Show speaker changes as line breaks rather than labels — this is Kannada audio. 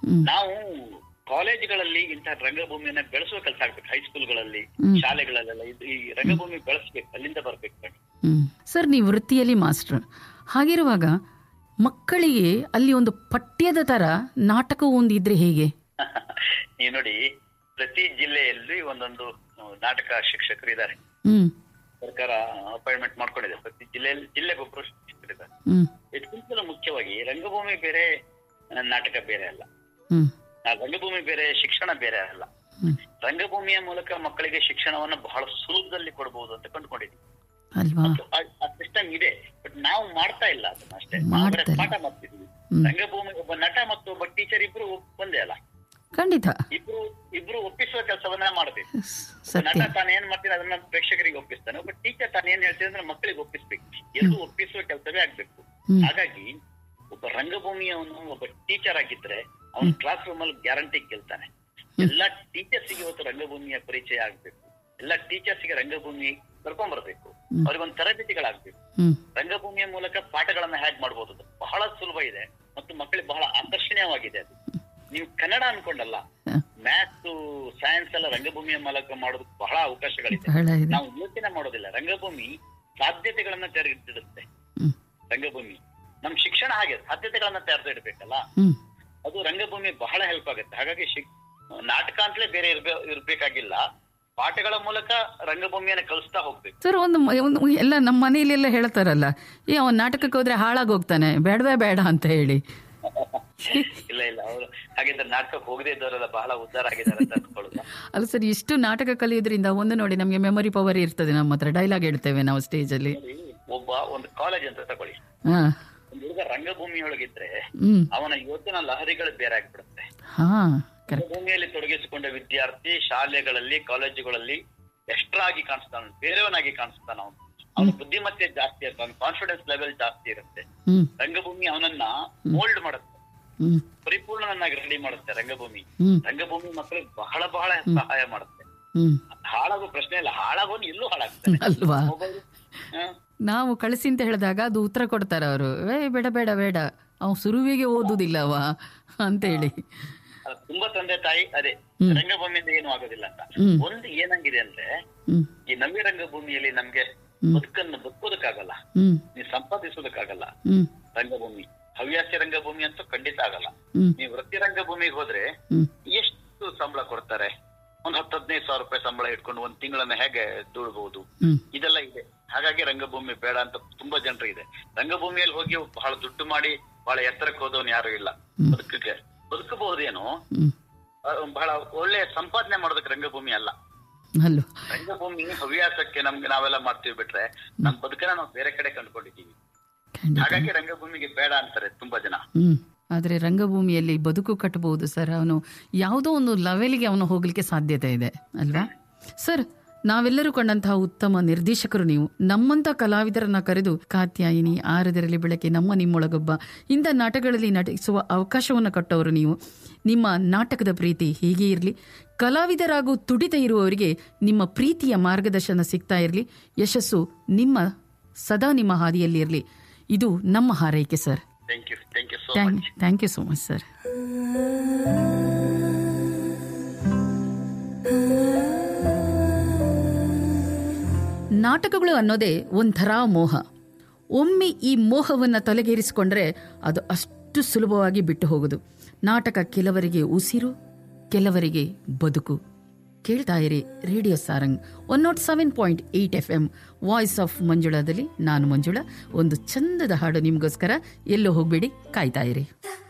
ಹ್ಮ್.
ನಾವು ಕಾಲೇಜುಗಳಲ್ಲಿ ಇಂತಹ ರಂಗಭೂಮಿಯನ್ನ ಬೆಳೆಸುವ ಕೆಲಸ ಆಗ್ಬೇಕು ಹೈಸ್ಕೂಲ್ಗಳಲ್ಲಿ
ಹ್ಮ್.
ಶಾಲೆಗಳಲ್ಲೆಲ್ಲ ಇದು ಈ ರಂಗಭೂಮಿ ಬೆಳೆಸ್ಬೇಕು ಅಲ್ಲಿಂದ ಬರ್ಬೇಕು ಬನ್ನಿ
ಹ್ಮ್ ಸರ್ ನೀವು ವೃತ್ತಿಯಲ್ಲಿ ಮಾಸ್ಟರ್ ಹಾಗಿರುವಾಗ ಮಕ್ಕಳಿಗೆ ಅಲ್ಲಿ ಒಂದು ಪಠ್ಯದ ತರ ನಾಟಕ ಒಂದು ಇದ್ರೆ ಹೇಗೆ
ನೀವು ನೋಡಿ ಪ್ರತಿ ಜಿಲ್ಲೆಯಲ್ಲಿ ಒಂದೊಂದು ಆ, ನಾಟಕ ಶಿಕ್ಷಕರು ಇದ್ದಾರೆ
ಹ್ಮ್
ಸರ್ಕಾರ ಅಪಾಯಿಂಟ್ಮೆಂಟ್ ಮಾಡ್ಕೊಂಡಿದೆ ಪ್ರತಿ ಜಿಲ್ಲೆಯಲ್ಲಿ ಜಿಲ್ಲೆಗೊಬ್ಬರು ಶಿಕ್ಷಕರಿದ್ದಾರೆ
ಹ್ಮ್
ಇದಕ್ಕಿಂತಲೂ ಮುಖ್ಯವಾಗಿ ರಂಗಭೂಮಿ ಬೇರೆ ಆ, ನಾಟಕ ಬೇರೆ ಅಲ್ಲ
ಹ್ಮ್
ಆ, ರಂಗಭೂಮಿ ಬೇರೆ ಶಿಕ್ಷಣ ಬೇರೆ ಅಲ್ಲ
ಹ್ಮ್
ರಂಗಭೂಮಿಯ ಮೂಲಕ ಮಕ್ಕಳಿಗೆ ಶಿಕ್ಷಣವನ್ನು ಬಹಳ ಸುಲಭದಲ್ಲಿ ಕೊಡಬಹುದು ಅಂತ ಕಂಡುಕೊಂಡಿದ್ದೀವಿ
ಅಲ್ವಾ
ಆ ಸಿಸ್ಟಮ್ ಇದೆ ಬಟ್ ನಾವು ಮಾಡ್ತಾ ಇಲ್ಲ ಅದನ್ನ ಅಷ್ಟೇ
ಮಾಡ್ತಾ
ನಾವು ಬರೀ
ಇಲ್ಲ.
ಪಾಠ ಮಾಡ್ತಿದ್ವಿ
ಹ್ಮ್.
ರಂಗಭೂಮಿ ಒಬ್ಬ ನಟ ಮತ್ತು ಒಬ್ಬ ಟೀಚರ್ ಇಬ್ರು ಒಂದೇ ಅಲ್ಲ
ಖಂಡಿತ
ಇಬ್ರು ಇಬ್ರು ಒಪ್ಪಿಸುವ ಕೆಲಸವನ್ನ ಮಾಡಬೇಕು
ಸ-
ನಟ
ಸತ್ಯ
ತಾನು ಏನ್ ಮಾಡ್ತೀನಿ ಅದನ್ನ ಪ್ರೇಕ್ಷಕರಿಗೆ ಒಪ್ಪಿಸ್ತಾನೆ ಒಬ್ಬ ಟೀಚರ್ ತಾನು ಏನ್ ಹೇಳ್ತೀನಿ ಅಂದ್ರೆ ಮಕ್ಕಳಿಗೆ ಒಪ್ಪಿಸ್ಬೇಕು ಎಲ್ಲರೂ ಒಪ್ಪಿಸುವ ಕೆಲಸವೇ ಆಗ್ಬೇಕು
ಹ್ಮ್.
ಹಾಗಾಗಿ ಒಬ್ಬ ರಂಗಭೂಮಿಯವನು ಒಬ್ಬ ಟೀಚರ್ ಆಗಿದ್ರೆ ಅವನು ಕ್ಲಾಸ್ ರೂಮ್ ಅಲ್ಲಿ ಗ್ಯಾರಂಟಿ ಗೆಲ್ತಾನೆ ಎಲ್ಲಾ ಟೀಚರ್ಸ್ ಗೆ ಇವತ್ತು ರಂಗಭೂಮಿಯ ಪರಿಚಯ ಆಗ್ಬೇಕು ಎಲ್ಲಾ ಟೀಚರ್ಸ್ ಗೆ ರಂಗಭೂಮಿ ಕರ್ಕೊಂಡ್ ಬರ್ಬೇಕು ಅವ್ರಿಗೊಂದು ತರಬೇತಿಗಳಾಗ್ಬೇಕು
ಹ್ಮ್
ರಂಗಭೂಮಿಯ ಮೂಲಕ ಪಾಠಗಳನ್ನ ಹ್ಯಾಕ್ ಮಾಡಬಹುದು ಅದು ಬಹಳ ಸುಲಭ ಇದೆ ಮತ್ತು ಮಕ್ಕಳಿಗೆ ಬಹಳ ಆಕರ್ಷಣೀಯವಾಗಿದೆ ಅದು ನೀವು ಕನ್ನಡ ಅನ್ಕೊಂಡಲ್ಲ
ಹ.
ಮ್ಯಾಥ್ಸ್ ಸೈನ್ಸ್ ಎಲ್ಲ ರಂಗಭೂಮಿಯ ಮೂಲಕ ಮಾಡೋದು ಬಹಳ ಅವಕಾಶಗಳಿದೆ
ಬಹಳ ಇದೆ
ನಾವು ಯೋಚನೆ ಮಾಡೋದಿಲ್ಲ ರಂಗಭೂಮಿ ಸಾಧ್ಯತೆಗಳನ್ನ ತೆರೆದಿಡುತ್ತೆ
ಹ್ಮ್
ರಂಗಭೂಮಿ ನಮ್ ಶಿಕ್ಷಣ ಹಾಗೆ ಸಾಧ್ಯತೆಗಳನ್ನ ತೆರೆದಿಡ್ಬೇಕಲ್ಲ
ಹ್ಮ್
ಅದು ರಂಗಭೂಮಿ ಬಹಳ ಹೆಲ್ಪ್ ಆಗುತ್ತೆ ಹಾಗಾಗಿ ಶಿಕ್ ನಾಟಕ ಅಂತಲೇ ಬೇರೆ ಇರ್ಬೇ ಇರ್ಬೇಕಾಗಿಲ್ಲ ಪಾಠಗಳ ಮೂಲಕ ರಂಗಭೂಮಿಯನ್ನ ಕಲಿಸ್ತಾ ಹೋಗ್ಬೇಕು
ಸರ್ ಒಂದು ಮ- ಒಂದು ಎಲ್ಲ ನಮ್ಮ ಮನೆಯಲ್ಲೆಲ್ಲ ಹೇಳ್ತಾರಲ್ಲ ಏ ಅವನ್ ನಾಟಕಕ್ಕೆ ಹೋದ್ರೆ ಹಾಳಾಗಿ ಹೋಗ್ತಾನೆ ಬೇಡವೇ ಬೇಡ ಅಂತ ಹೇಳಿ
ಇಲ್ಲ ಇಲ್ಲ ಅವರು ಹಾಗಿದ್ರೆ ನಾಟಕಕ್ಕೆ ಹೋಗದೇ ಇದ್ದವರೆಲ್ಲ ಬಹಳ ಉದ್ಧಾರ ಆಗಿದ್ದಾರೆ ಅಂತ ಅನ್ಕೊಳ್ಳುದ
ಅಲ್ಲ ಸರ್ ಇಷ್ಟು ನಾಟಕ ಕಲಿಯೋದ್ರಿಂದ ಒಂದು ನೋಡಿ ನಮಗೆ ಮೆಮೊರಿ ಪವರ್ ಇರ್ತದೆ ನಮ್ಮ ಹತ್ರ ಡೈಲಾಗ್ ಹೇಳ್ತೇವೆ ನಾವು ಸ್ಟೇಜಲ್ಲಿ
ಒಬ್ಬ ಒಂದು ಕಾಲೇಜ್ ಅಂತ ತಗೊಳ್ಳಿ
ಹಾ
ಒಂದು ಹುಡುಗ ರಂಗಭೂಮಿಯೊಳಗಿದ್ರೆ
ಹ್ಮ್
ಅವನ ಯೋಚನಾ ಲಹರಿಗಳು ಬೇರೆ ಆಗ್ಬಿಡುತ್ತೆ
ಹಾ ಕರೆಕ್ಟ್
ರಂಗಭೂಮಿಯಲ್ಲಿ ತೊಡಗಿಸಿಕೊಂಡ ವಿದ್ಯಾರ್ಥಿ ಶಾಲೆಗಳಲ್ಲಿ ಕಾಲೇಜುಗಳಲ್ಲಿ ಎಕ್ಸ್ಟ್ರಾ ಆಗಿ ಕಾಣಿಸ್ತಾನ ಬೇರೆಯವನಾಗಿ ಕಾಣಿಸ್ತಾನ ಅವನು ಅವನ ಬುದ್ಧಿಮತ್ತೆ ಜಾಸ್ತಿ ಇರುತ್ತೆ ಅವನ ಕಾನ್ಫಿಡೆನ್ಸ್ ಲೆವೆಲ್ ಜಾಸ್ತಿ ಇರುತ್ತೆ
ಹ್ಮ್
ರಂಗಭೂಮಿ ಅವನನ್ನ ಮೋಲ್ಡ್ ಮಾಡುತ್ತೆ
ಹ್ಮ್
ಪರಿಪೂರ್ಣನನ್ನಾಗಿ ರೆಡಿ ಮಾಡುತ್ತೆ ರಂಗಭೂಮಿ
ಹ್ಮ್
ರಂಗಭೂಮಿ ಮಕ್ಕಳಿಗೆ ಬಹಳ ಬಹಳ ಸಹಾಯ ಮಾಡುತ್ತೆ
ಹ್ಮ್
ಹಾಳಾಗೋ ಪ್ರಶ್ನೆ ಇಲ್ಲ ಹಾಳಾಗೋನು ಎಲ್ಲೂ ಹಾಳಾಗ್ತಾನೆ
ಅಲ್ವಾ
ಮೊಬೈಲ್
ನಾವು ಕಳಿಸಿ ಅಂತ ಹೇಳಿದಾಗ ಅದು ಉತ್ತರ ಕೊಡ್ತಾರೆ ಅವರು ಏ ಬೇಡ ಬೇಡ ಬೇಡ ಅವ್ ಸುರುವಿಗೆ ಓದುದಿಲ್ಲವ ಅಂತ ಹೇಳಿ
ತುಂಬಾ ತಂದೆ ತಾಯಿ ಅದೇ
ಹ್ಮ್.
ರಂಗಭೂಮಿಯಿಂದ ಏನು ಆಗೋದಿಲ್ಲ ಅಂತ
ಹ್ಮ್.
ಒಂದು ಏನಾಗಿದೆ ಅಂದ್ರೆ
ಹ್ಮ್
ಈ ನವ್ಯ ರಂಗಭೂಮಿಯಲ್ಲಿ ನಮ್ಗೆ
ಹ್ಮ್.
ಬದುಕನ್ನು ಬದುಕೋದಕ್ಕಾಗಲ್ಲ
ಹ್ಮ್
ನೀವು ಸಂಪಾದಿಸೋದಕ್ಕಾಗಲ್ಲ
ಹ್ಮ್
ರಂಗಭೂಮಿ ಹವ್ಯಾಸಿ ರಂಗಭೂಮಿ ಅಂತೂ ಖಂಡಿತ ಆಗಲ್ಲ
ಹ್ಮ್
ನೀವು ವೃತ್ತಿ ರಂಗಭೂಮಿಗೆ ಹೋದ್ರೆ
ಹ್ಮ್
ಎಷ್ಟು ಸಂಬಳ ಕೊಡ್ತಾರೆ ಒಂದ್ ಹತ್ತು ಹದಿನೈದು ಸಾವಿರ ರೂಪಾಯಿ ಸಂಬಳ ಇಟ್ಕೊಂಡು ಒಂದ್ ತಿಂಗಳನ್ನ ಹೇಗೆ ದುಡ್ಬಹುದು
ಹ್ಮ್
ಇದೆಲ್ಲ ಇದೆ ಹಾಗಾಗಿ ರಂಗಭೂಮಿ ಬೇಡ ಅಂತ ತುಂಬಾ ಜನರು ಇದೆ ರಂಗಭೂಮಿಯಲ್ಲಿ ಹೋಗಿ ಬಹಳ ದುಡ್ಡು ಮಾಡಿ ಬಹಳ ಎತ್ತರಕ್ಕೆ ಹೋದವನು ಯಾರು ಇಲ್ಲ
ಹ್ಮ್.
ಬದುಕಕ್ಕೆ ಬದುಕಬಹುದೇನೋ
ಹ್ಮ್
ಆ, ಬಹಳ ಒಳ್ಳೆ ಸಂಪಾದನೆ ಮಾಡೋದಕ್ಕೆ ರಂಗಭೂಮಿ ಅಲ್ಲ
ಅಲ್ವಾ
ರಂಗಭೂಮಿ ಹವ್ಯಾಸಕ್ಕೆ ನಮ್ಗೆ ನಾವೆಲ್ಲ ಮಾಡ್ತೀವಿ ಬಿಟ್ರೆ ನಮ್ ಬದುಕನ್ನ ನಾವು ಬೇರೆ ಕಡೆ ಕಂಡುಕೊಂಡಿದ್ದೀವಿ
ಖಂಡಿತ
ಹಾಗಾಗಿ ರಂಗಭೂಮಿಗೆ ಬೇಡ ಅಂತಾರೆ ತುಂಬಾ ಜನ
ಹ್ಮ್ ಆದರೆ ರಂಗಭೂಮಿಯಲ್ಲಿ ಬದುಕು ಕಟ್ಟಬಹುದು ಸರ್ ಅವನು ಯಾವುದೋ ಒಂದು ಲೆವೆಲ್ಗೆ ಅವನು ಹೋಗ್ಲಿಕ್ಕೆ ಸಾಧ್ಯತೆ ಇದೆ ಅಲ್ವಾ ಸರ್ ನಾವೆಲ್ಲರೂ ಕಂಡಂತಹ ಉತ್ತಮ ನಿರ್ದೇಶಕರು ನೀವು ನಮ್ಮಂತ ಕಲಾವಿದರನ್ನ ಕರೆದು ಕಾತ್ಯಾಯಿನಿ ಆರದರಲ್ಲಿ ಬೆಳಕೆ ನಮ್ಮ ನಿಮ್ಮೊಳಗೊಬ್ಬ ಇಂಥ ನಾಟಕಗಳಲ್ಲಿ ನಟಿಸುವ ಅವಕಾಶವನ್ನು ಕೊಟ್ಟವರು ನೀವು ನಿಮ್ಮ ನಾಟಕದ ಪ್ರೀತಿ ಹೀಗೆ ಇರಲಿ ಕಲಾವಿದರಾಗೂ ತುಡಿತ ಇರುವವರಿಗೆ ನಿಮ್ಮ ಪ್ರೀತಿಯ ಮಾರ್ಗದರ್ಶನ ಸಿಗ್ತಾ ಇರಲಿ ಯಶಸ್ಸು ನಿಮ್ಮ ಸದಾ ನಿಮ್ಮ ಹಾದಿಯಲ್ಲಿ ಇರಲಿ ಇದು ನಮ್ಮ ಹಾರೈಕೆ sir
thank you thank you so
thank
much
thank you so much sir ನಾಟಕಗಳು ಅನ್ನೋದೇ ಒಂಥರ ಮೋಹ ಒಮ್ಮೆ ಈ ಮೋಹವನ್ನು ತಲೆಗೇರಿಸಿಕೊಂಡ್ರೆ ಅದು ಅಷ್ಟು ಸುಲಭವಾಗಿ ಬಿಟ್ಟು ಹೋಗುದು ನಾಟಕ ಕೆಲವರಿಗೆ ಉಸಿರು ಕೆಲವರಿಗೆ ಬದುಕು ಕೇಳ್ತಾ ಇರಿ radio Sarang one nought seven point eight F M voice of ಮಂಜುಳಾದಲ್ಲಿ ನಾನು ಮಂಜುಳಾ ಒಂದು ಚಂದದ ಹಾಡು ನಿಮಗೋಸ್ಕರ ಎಲ್ಲೋ ಹೋಗಬೇಡಿ ಕಾಯ್ತಾ ಇರಿ